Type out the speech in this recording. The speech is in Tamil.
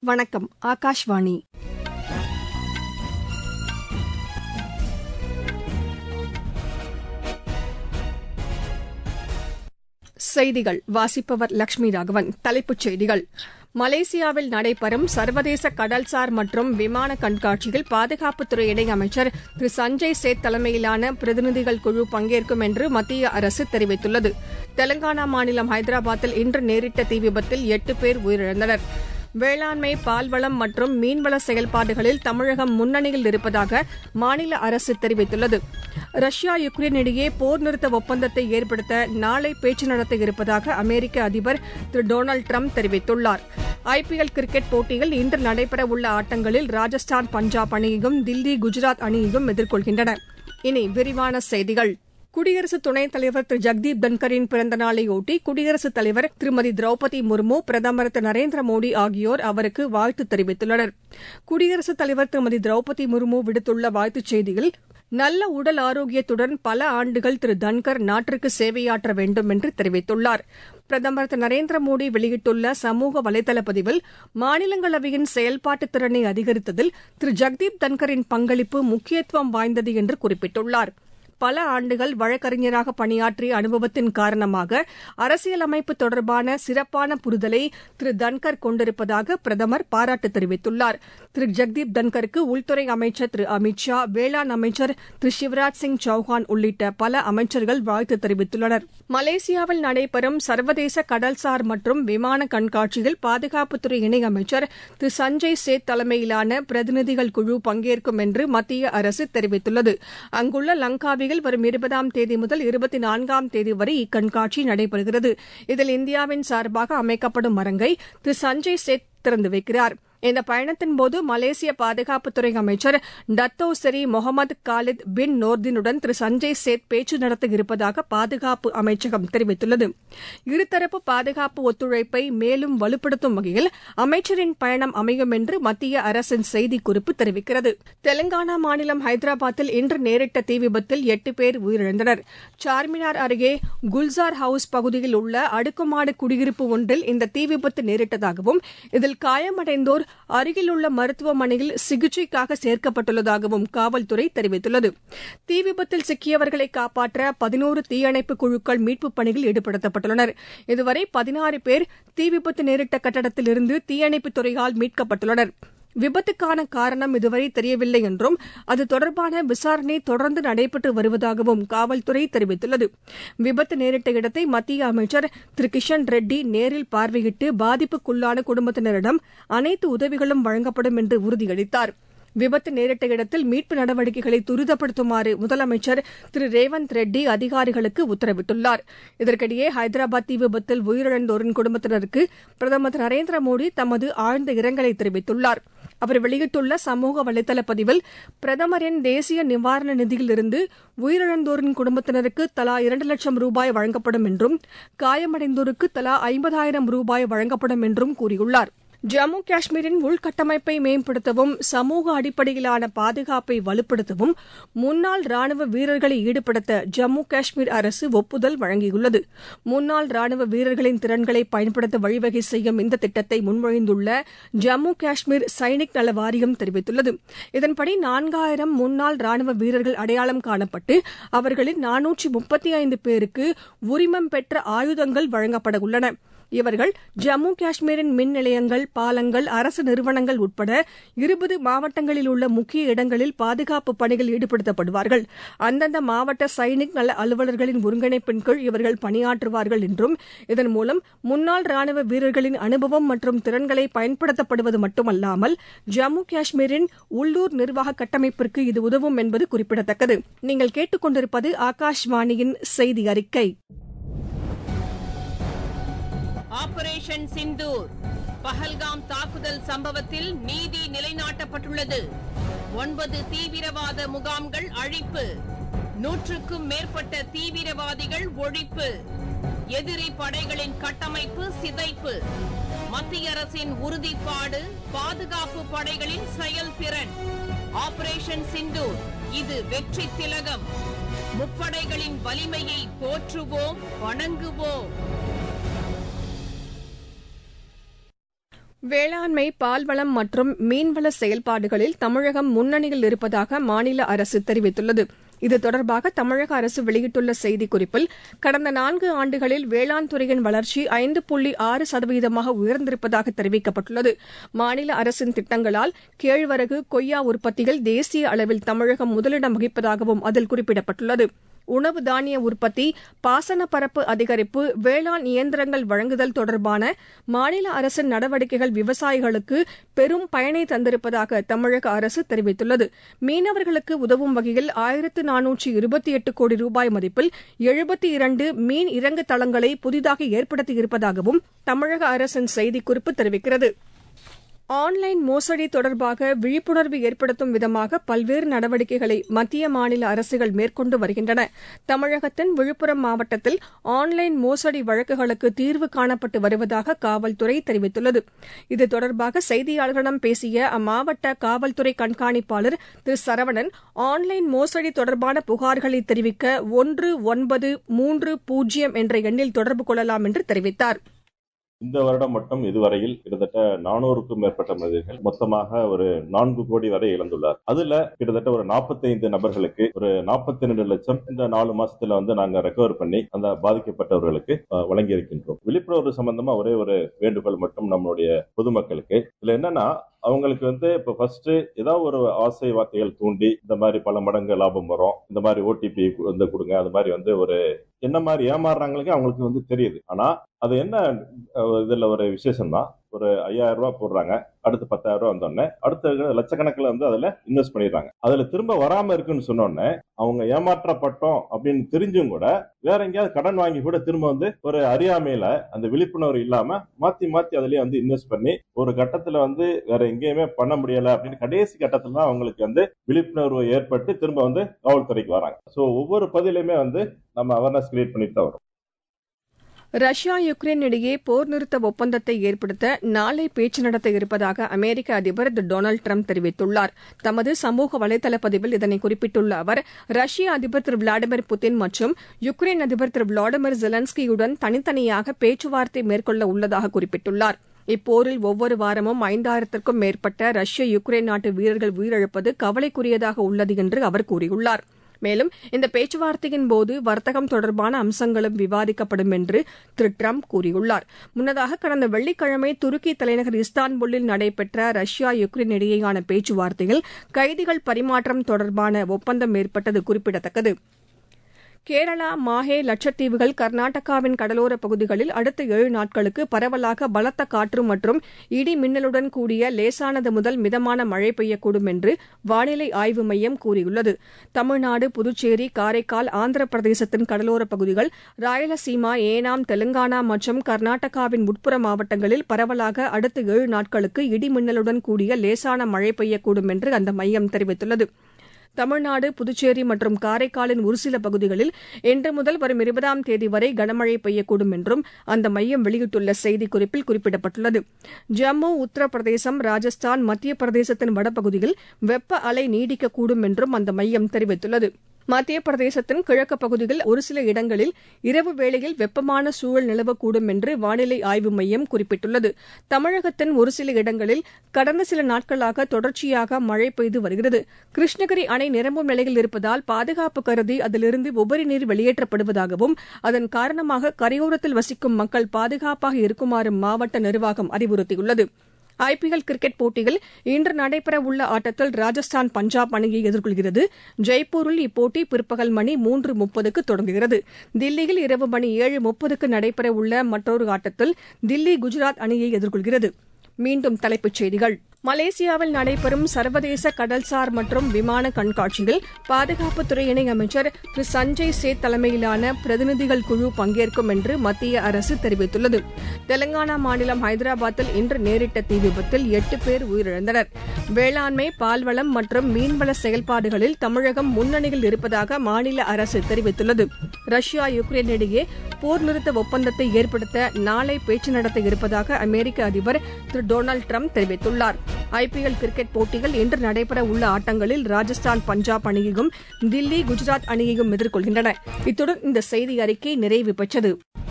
வணக்கம் ஆகாஷ்வாணி செய்திகள் வாசிப்பவர் லட்சுமி ராகவன் தலைப்புச் செய்திகள் மலேசியாவில் நடைபெறும் சர்வதேச கடல்சார் மற்றும் விமான கண்காட்சியில் பாதுகாப்புத்துறை இணையமைச்சர் திரு சஞ்சய் சேத் தலைமையிலான பிரதிநிதிகள் குழு பங்கேற்கும் என்று மத்திய அரசு தெரிவித்துள்ளது தெலங்கானா மாநிலம் ஹைதராபாத்தில் இன்று நேரிட்ட தீ விபத்தில் எட்டு பேர் உயிரிழந்தனர் வேளாண்மை பால்வளம் மற்றும் மீன்வள செயல்பாடுகளில் தமிழகம் முன்னணியில் இருப்பதாக மாநில அரசு தெரிவித்துள்ளது ரஷ்யா யுக்ரைன் இடையே போர் நிறுத்த ஒப்பந்தத்தை ஏற்படுத்த நாளை பேச்சு நடத்த இருப்பதாக அமெரிக்க அதிபர் திரு டொனால்டு டிரம்ப் தெரிவித்துள்ளார் ஐபிஎல் கிரிக்கெட் போட்டியில் இன்று நடைபெறவுள்ள ஆட்டங்களில் ராஜஸ்தான் பஞ்சாப் அணியையும் தில்லி குஜராத் அணியையும் எதிர்கொள்கின்றன இனி விரிவான செய்திகள் குடியரசு துணைத் தலைவர் திரு ஜெக்தீப் தன்கரின் பிறந்த நாளையொட்டி குடியரசுத் தலைவர் திருமதி திரௌபதி முர்மு பிரதமர் திரு நரேந்திர மோடி ஆகியோர் அவருக்கு வாழ்த்து தெரிவித்துள்ளனர் குடியரசுத் தலைவர் திருமதி திரௌபதி முர்மு விடுத்துள்ள வாழ்த்துச் செய்தியில் நல்ல உடல் ஆரோக்கியத்துடன் பல ஆண்டுகள் திரு தன்கர் நாட்டிற்கு சேவையாற்ற வேண்டும் என்று தெரிவித்துள்ளார் பிரதமர் திரு நரேந்திர மோடி வெளியிட்டுள்ள சமூக வலைதள பதிவில் மாநிலங்களவையின் செயல்பாட்டு திறனை அதிகரித்ததில் திரு ஜெக்தீப் தன்கரின் பங்களிப்பு முக்கியத்துவம் வாய்ந்தது என்று குறிப்பிட்டுள்ளார் பல ஆண்டுகள் வழக்கறிஞராக பணியாற்றிய அனுபவத்தின் காரணமாக அரசியலமைப்பு தொடர்பான சிறப்பான புரிதலை திரு தன்கர் கொண்டிருப்பதாக பிரதமர் பாராட்டு தெரிவித்துள்ளார் திரு ஜெக்தீப் தன்கருக்கு உள்துறை அமைச்சர் திரு அமித் ஷா வேளாண் அமைச்சர் திரு சிவராஜ் சிங் சௌஹான் உள்ளிட்ட பல அமைச்சர்கள் வாழ்த்து தெரிவித்துள்ளனர் மலேசியாவில் நடைபெறும் சர்வதேச கடல்சார் மற்றும் விமான கண்காட்சியில் பாதுகாப்புத்துறை இணையமைச்சர் திரு சஞ்சய் சேத் தலைமையிலான பிரதிநிதிகள் குழு பங்கேற்கும் என்று மத்திய அரசு தெரிவித்துள்ளது அங்குள்ள லங்காவில் கோவையில் வரும் இருபதாம் தேதி முதல் இருபத்தி நான்காம் தேதி வரை இக்கண்காட்சி நடைபெறுகிறது இதில் இந்தியாவின் சார்பாக அமைக்கப்படும் அரங்கை திரு சஞ்சய் சேத் திறந்து வைக்கிறார் இந்த பயணத்தின்போது மலேசிய பாதுகாப்புத்துறை அமைச்சர் Dato Seri Mohamed Khalid bin நோர்தினுடன் திரு சஞ்சய் சேத் பேச்சு நடத்த இருப்பதாக பாதுகாப்பு அமைச்சகம் தெரிவித்துள்ளது இருதரப்பு பாதுகாப்பு ஒத்துழைப்பை மேலும் வலுப்படுத்தும் வகையில் அமைச்சரின் பயணம் அமையும் என்று மத்திய அரசின் செய்திக்குறிப்பு தெரிவிக்கிறது தெலங்கானா மாநிலம் ஹைதராபாத்தில் இன்று நேரிட்ட தீ விபத்தில் எட்டு பேர் உயிரிழந்தனர் சார்மினார் அருகே குல்சார் ஹவுஸ் பகுதியில் உள்ள அடுக்குமாடு குடியிருப்பு ஒன்றில் இந்த தீ விபத்து நேரிட்டதாகவும் இதில் காயமடைந்தோர் அருகிலுள்ள மருத்துவமனையில் சிகிச்சைக்காக சேர்க்கப்பட்டுள்ளதாகவும் காவல்துறை தெரிவித்துள்ளது தீ விபத்தில் சிக்கியவர்களை காப்பாற்ற பதினோரு தீயணைப்பு குழுக்கள் மீட்புப் பணியில் ஈடுபடுத்தப்பட்டுள்ளனர் இதுவரை பதினாறு பேர் தீ விபத்து நேரிட்ட கட்டடத்திலிருந்து தீயணைப்புத் துறையால் மீட்கப்பட்டுள்ளனர் விபத்துக்கான காரணம் இதுவரை தெரியவில்லை என்றும் அது தொடர்பான விசாரணை தொடர்ந்து நடைபெற்று வருவதாகவும் காவல்துறை தெரிவித்துள்ளது விபத்து நேரிட்ட இடத்தை மத்திய அமைச்சர் திரு கிஷன் ரெட்டி நேரில் பார்வையிட்டு பாதிப்புக்குள்ளான குடும்பத்தினரிடம் அனைத்து உதவிகளும் வழங்கப்படும் என்று உறுதியளித்தார் விபத்து நேரிட்ட இடத்தில் மீட்பு நடவடிக்கைகளை துரிதப்படுத்துமாறு முதலமைச்சர் திரு ரேவந்த் ரெட்டி அதிகாரிகளுக்கு உத்தரவிட்டுள்ளார் இதற்கிடையே ஹைதராபாத் தீ விபத்தில் உயிரிழந்தோரின் குடும்பத்தினருக்கு பிரதமர் திரு நரேந்திர மோடி தமது ஆழ்ந்த இரங்கலை தெரிவித்துள்ளார் அவர் வெளியிட்டுள்ள சமூக வலைதள பதிவில் பிரதமரின் தேசிய நிவாரண நிதியிலிருந்து உயிரிழந்தோரின் குடும்பத்தினருக்கு தலா இரண்டு லட்சம் ரூபாய் வழங்கப்படும் என்றும் காயமடைந்தோருக்கு தலா ஐம்பதாயிரம் ரூபாய் வழங்கப்படும் என்றும் கூறியுள்ளார் ஜம்மு காஷ்மீரின் உள்கட்டமைப்பை மேம்படுத்தவும் சமூக அடிப்படையிலான பாதுகாப்பை வலுப்படுத்தவும் முன்னாள் ராணுவ வீரர்களை ஈடுபடுத்த ஜம்மு காஷ்மீர் அரசு ஒப்புதல் வழங்கியுள்ளது முன்னாள் ராணுவ வீரர்களின் திறன்களை பயன்படுத்த வழிவகை செய்யும் இந்த திட்டத்தை முன்மொழிந்துள்ள ஜம்மு காஷ்மீர் சைனிக் நல வாரியம் தெரிவித்துள்ளது இதன்படி நான்காயிரம் முன்னாள் ராணுவ வீரர்கள் அடையாளம் காணப்பட்டு அவர்களில் நானூற்றி முப்பத்தி ஐந்து பேருக்கு உரிமம் பெற்ற ஆயுதங்கள் வழங்கப்பட உள்ளன இவர்கள் ஜம்மு காஷ்மீரின் மின் நிலையங்கள் பாலங்கள் அரசு நிறுவனங்கள் உட்பட இருபது மாவட்டங்களில் உள்ள முக்கிய இடங்களில் பாதுகாப்பு பணியில் ஈடுபடுத்தப்படுவார்கள் அந்தந்த மாவட்ட சைனிக் நல அலுவலர்களின் ஒருங்கிணைப்பின் கீழ் இவர்கள் பணியாற்றுவார்கள் என்றும் இதன் மூலம் முன்னாள் ராணுவ வீரர்களின் அனுபவம் மற்றும் திறன்களை பயன்படுத்தப்படுவது மட்டுமல்லாமல் ஜம்மு காஷ்மீரின் உள்ளூர் நிர்வாக கட்டமைப்பிற்கு இது உதவும் என்பது குறிப்பிடத்தக்கது நீங்கள் கேட்டுக்கொண்டிருப்பது ஆகாஷ்வாணியின் செய்தி அறிக்கை ஆபரேஷன் சிந்தூர் பஹல்காம் தாக்குதல் சம்பவத்தில் நீதி நிலைநாட்டப்பட்டுள்ளது ஒன்பது தீவிரவாத முகாம்கள் அழிப்பு நூற்றுக்கும் மேற்பட்ட தீவிரவாதிகள் ஒழிப்பு எதிரி படைகளின் கட்டமைப்பு சிதைப்பு மத்திய அரசின் உறுதிப்பாடு பாதுகாப்பு படைகளின் செயல்திறன் ஆபரேஷன் சிந்தூர் இது வெற்றி திலகம் முப்படைகளின் வலிமையை போற்றுவோம் வணங்குவோம் வேளாண்மை பால்வளம் மற்றும் மீன்வள செயல்பாடுகளில் தமிழகம் முன்னணியில் இருப்பதாக மாநில அரசு தெரிவித்துள்ளது இது தொடர்பாக தமிழக அரசு வெளியிட்டுள்ள செய்திக்குறிப்பில் கடந்த நான்கு ஆண்டுகளில் வேளாண் துறையின் வளர்ச்சி ஐந்து புள்ளி ஆறு சதவீதமாக உயர்ந்திருப்பதாக தெரிவிக்கப்பட்டுள்ளது மாநில அரசின் திட்டங்களால் கேழ்வரகு கொய்யா உற்பத்தியில் தேசிய அளவில் தமிழகம் முதலிடம் வகிப்பதாகவும் அதில் குறிப்பிடப்பட்டுள்ளது உணவு தானிய உற்பத்தி பாசன பரப்பு அதிகரிப்பு வேளாண் இயந்திரங்கள் வழங்குதல் தொடர்பான மாநில அரசின் நடவடிக்கைகள் விவசாயிகளுக்கு பெரும் பயனை தந்திருப்பதாக தமிழக அரசு தெரிவித்துள்ளது மீனவர்களுக்கு உதவும் வகையில் ஆயிரத்து நானூற்று இருபத்தி எட்டு கோடி ரூபாய் மதிப்பில் எழுபத்தி இரண்டு மீன் இறங்கு தளங்களை புதிதாக ஏற்படுத்தியிருப்பதாகவும் தமிழக அரசின் செய்திக்குறிப்பு தெரிவிக்கிறது ஆன்லைன் மோசடி தொடர்பாக விழிப்புணர்வு ஏற்படுத்தும் விதமாக பல்வேறு நடவடிக்கைகளை மத்திய மாநில அரசுகள் மேற்கொண்டு வருகின்றன தமிழகத்தின் விழுப்புரம் மாவட்டத்தில் ஆன்லைன் மோசடி வழக்குகளுக்கு தீர்வு காணப்பட்டு வருவதாக காவல்துறை தெரிவித்துள்ளது இது தொடர்பாக செய்தியாளர்களிடம் பேசிய அம்மாவட்ட காவல்துறை கண்காணிப்பாளர் திரு சரவணன் ஆன்லைன் மோசடி தொடர்பான புகார்களை தெரிவிக்க ஒன்று ஒன்பது மூன்று பூஜ்ஜியம் என்ற எண்ணில் தொடர்பு கொள்ளலாம் என்று தெரிவித்தாா் இந்த வருடம் மட்டும் இதுவரையில் கிட்டத்தட்ட நானூறுக்கும் மேற்பட்ட மனிதர்கள் மொத்தமாக ஒரு நான்கு கோடி வரை இழந்துள்ளார் அதுல கிட்டத்தட்ட ஒரு நாற்பத்தைந்து நபர்களுக்கு ஒரு நாற்பத்தி ரெண்டு லட்சம் இந்த நாலு மாசத்துல வந்து நாங்க ரெக்கவர் பண்ணி அந்த பாதிக்கப்பட்டவர்களுக்கு வழங்கி இருக்கின்றோம் விழிப்புணர்வு சம்பந்தமா ஒரே ஒரு வேண்டுகோள் மட்டும் நம்மளுடைய பொதுமக்களுக்கு இதுல என்னன்னா அவங்களுக்கு வந்து இப்போ ஃபர்ஸ்ட் ஏதாவது ஒரு ஆசை வார்த்தைகள் தூண்டி இந்த மாதிரி பல மடங்கு லாபம் வரும் இந்த மாதிரி ஓடிபி வந்து கொடுங்க அது மாதிரி வந்து ஒரு என்ன மாதிரி ஏமாறுறாங்களுக்கு அவங்களுக்கு வந்து தெரியுது ஆனா அது என்ன இதுல ஒரு விசேஷம் தான் ஒரு ஐயாயிரம் ரூபாய் போடுறாங்க அடுத்து பத்தாயிரம் ரூபாய் வந்தோடனே அடுத்த லட்சக்கணக்கில் வந்து அதுல இன்வெஸ்ட் பண்ணிடுறாங்க அதுல திரும்ப வராம இருக்குன்னு சொன்னோடனே அவங்க ஏமாற்றப்பட்டோம் அப்படின்னு தெரிஞ்சும் கூட வேற எங்கேயாவது கடன் வாங்கி கூட திரும்ப வந்து ஒரு அறியாமையில அந்த விழிப்புணர்வு இல்லாம மாத்தி மாத்தி அதுலயே வந்து இன்வெஸ்ட் பண்ணி ஒரு கட்டத்துல வந்து வேற எங்கேயுமே பண்ண முடியல அப்படின்னு கடைசி கட்டத்துல தான் அவங்களுக்கு வந்து விழிப்புணர்வு ஏற்பட்டு திரும்ப வந்து காவல்துறைக்கு வராங்க ஸோ ஒவ்வொரு பதிலையுமே வந்து நம்ம அவேர்னஸ் கிரியேட் பண்ணிட்டு தான் வரும் ரஷ்யா யுக்ரைன் இடையே போர் நிறுத்த ஒப்பந்தத்தை ஏற்படுத்த நாளை பேச்சு நடத்த இருப்பதாக அமெரிக்க அதிபர் திரு டொனால்டு ட்ரம்ப் தெரிவித்துள்ளார் தமது சமூக வலைதள பதிவில் இதனை குறிப்பிட்டுள்ள அவர் ரஷ்ய அதிபர் திரு விளாடிமிர் புட்டின் மற்றும் யுக்ரைன் அதிபர் திரு விளாடிமிர் ஜெலன்ஸ்கியுடன் தனித்தனியாக பேச்சுவார்த்தை மேற்கொள்ள உள்ளதாக குறிப்பிட்டுள்ளார் இப்போரில் ஒவ்வொரு வாரமும் ஐந்தாயிரத்திற்கும் மேற்பட்ட ரஷ்ய யுக்ரைன் நாட்டு வீரர்கள் உயிரிழப்பது கவலைக்குரியதாக உள்ளது என்று அவர் கூறியுள்ளார் மேலும் இந்த பேச்சுவார்த்தையின் போது வர்த்தகம் தொடர்பான அம்சங்களும் விவாதிக்கப்படும் என்று திரு ட்ரம்ப் கூறியுள்ளார் முன்னதாக கடந்த வெள்ளிக்கிழமை துருக்கி தலைநகர் இஸ்தான்புல்லில் நடைபெற்ற ரஷ்யா யுக்ரைன் இடையேயான பேச்சுவார்த்தையில் கைதிகள் பரிமாற்றம் தொடர்பான ஒப்பந்தம் ஏற்பட்டது குறிப்பிடத்தக்கது கேரளா மாஹே லட்சத்தீவுகள் கர்நாடகாவின் கடலோரப் பகுதிகளில் அடுத்த ஏழு நாட்களுக்கு பரவலாக பலத்த காற்று மற்றும் இடி மின்னலுடன் கூடிய லேசானது முதல் மிதமான மழை பெய்யக்கூடும் என்று வானிலை ஆய்வு மையம் கூறியுள்ளது தமிழ்நாடு புதுச்சேரி காரைக்கால் ஆந்திர பிரதேசத்தின் கடலோரப் பகுதிகள் ராயலசீமா ஏனாம் தெலுங்கானா மற்றும் கர்நாடகாவின் உட்புற மாவட்டங்களில் பரவலாக அடுத்த ஏழு நாட்களுக்கு இடி மின்னலுடன் கூடிய லேசான மழை பெய்யக்கூடும் என்று அந்த மையம் தெரிவித்துள்ளது தமிழ்நாடு புதுச்சேரி மற்றும் காரைக்காலின் ஒருசில பகுதிகளில் இன்று முதல் வரும் இருபதாம் தேதி வரை கனமழை பெய்யக்கூடும் என்றும் அந்த மையம் வெளியிட்டுள்ள செய்திக்குறிப்பில் குறிப்பிடப்பட்டுள்ளது ஜம்மு உத்தரப்பிரதேசம் ராஜஸ்தான் மத்திய பிரதேசத்தின் வடபகுதியில் வெப்ப அலை நீடிக்கக்கூடும் என்றும் அந்த மையம் தெரிவித்துள்ளது மத்திய பிரதேசத்தின் கிழக்கு பகுதியில் ஒரு சில இடங்களில் இரவு வேளையில் வெப்பமான சூழல் நிலவக்கூடும் என்று வானிலை ஆய்வு மையம் குறிப்பிட்டுள்ளது தமிழகத்தின் ஒரு சில இடங்களில் கடந்த சில நாட்களாக தொடர்ச்சியாக மழை பெய்து வருகிறது கிருஷ்ணகிரி அணை நிரம்பும் நிலையில் இருப்பதால் பாதுகாப்பு கருதி அதிலிருந்து உபரி நீர் வெளியேற்றப்படுவதாகவும் அதன் காரணமாக கரையோரத்தில் வசிக்கும் மக்கள் பாதுகாப்பாக இருக்குமாறு மாவட்ட நிர்வாகம் அறிவுறுத்தியுள்ளது ஐபிஎல் கிரிக்கெட் போட்டியில் இன்று நடைபெறவுள்ள ஆட்டத்தில் ராஜஸ்தான் பஞ்சாப் அணியை எதிர்கொள்கிறது ஜெய்ப்பூரில் இப்போட்டி பிற்பகல் மணி மூன்று முப்பதுக்கு தொடங்குகிறது தில்லியில் இரவு மணி ஏழு முப்பதுக்கு நடைபெறவுள்ள மற்றொரு ஆட்டத்தில் தில்லி குஜராத் அணியை எதிர்கொள்கிறது மீண்டும் தலைப்புச் செய்திகள் மலேசியாவில் நடைபெறும் சர்வதேச கடல்சார் மற்றும் விமான கண்காட்சியில் பாதுகாப்புத்துறை இணையமைச்சர் திரு சஞ்சய் சேத் தலைமையிலான பிரதிநிதிகள் குழு பங்கேற்கும் என்று மத்திய அரசு தெரிவித்துள்ளது தெலங்கானா மாநிலம் ஹைதராபாத்தில் இன்று நேரிட்ட தீ விபத்தில் எட்டு பேர் உயிரிழந்தனர் வேளாண்மை பால்வளம் மற்றும் மீன்வள செயல்பாடுகளில் தமிழகம் முன்னணியில் இருப்பதாக மாநில அரசு தெரிவித்துள்ளது ரஷ்யா யுக்ரைன் இடையே போர் நிறுத்த ஒப்பந்தத்தை ஏற்படுத்த நாளை பேச்சு நடத்த இருப்பதாக அமெரிக்க அதிபர் திரு டொனால்டு ட்ரம்ப் தெரிவித்துள்ளார் ஐபிஎல் கிரிக்கெட் போட்டியில் இன்று நடைபெற உள்ள ஆட்டங்களில் ராஜஸ்தான் பஞ்சாப் அணியையும் தில்லி குஜராத் அணியையும் எதிர்கொள்கின்றன இத்துடன் இந்த செய்தி அறிக்கை நிறைவு பெற்றது